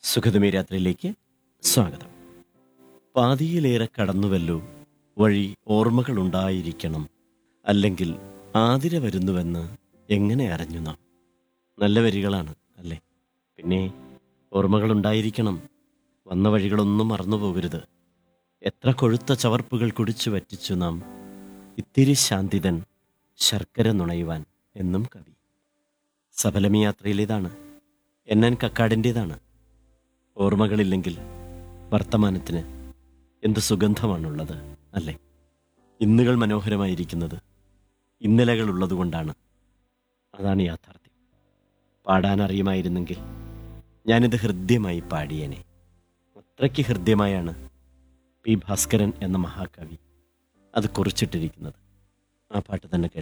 സുഖതമേ രാത്രിയിലേക്ക് സ്വാഗതം പാതിയിലേറെ കടന്നുവല്ലോ വഴി ഓർമ്മകളുണ്ടായിരിക്കണം അല്ലെങ്കിൽ ആതിര വരുന്നുവെന്ന് എങ്ങനെ അറിഞ്ഞു നാം നല്ല വരികളാണ് അല്ലേ പിന്നെ ഓർമ്മകളുണ്ടായിരിക്കണം വന്ന വഴികളൊന്നും മറന്നു പോകരുത് എത്ര കൊഴുത്ത ചവർപ്പുകൾ കുടിച്ചു വറ്റിച്ചു നാം ഇത്തിരി ശാന്തിതൻ ശർക്കര നുണയുവാൻ എന്നും കവി സഫലമി യാത്രയിലേതാണ് എൻ എൻ കക്കാടിൻ്റേതാണ് ഓർമ്മകളില്ലെങ്കിൽ വർത്തമാനത്തിന് എന്ത് സുഗന്ധമാണുള്ളത് അല്ലേ ഇന്നുകൾ മനോഹരമായിരിക്കുന്നത് ഇന്നലകൾ ഉള്ളതുകൊണ്ടാണ് അതാണ് യാഥാർത്ഥ്യം പാടാൻ അറിയുമായിരുന്നെങ്കിൽ ഞാനിത് ഹൃദ്യമായി പാടിയേനെ അത്രയ്ക്ക് ഹൃദ്യമായാണ് പി ഭാസ്കരൻ എന്ന മഹാകവി അത് കുറിച്ചിട്ടിരിക്കുന്നത് ആ പാട്ട് തന്നെ കേൾക്കാം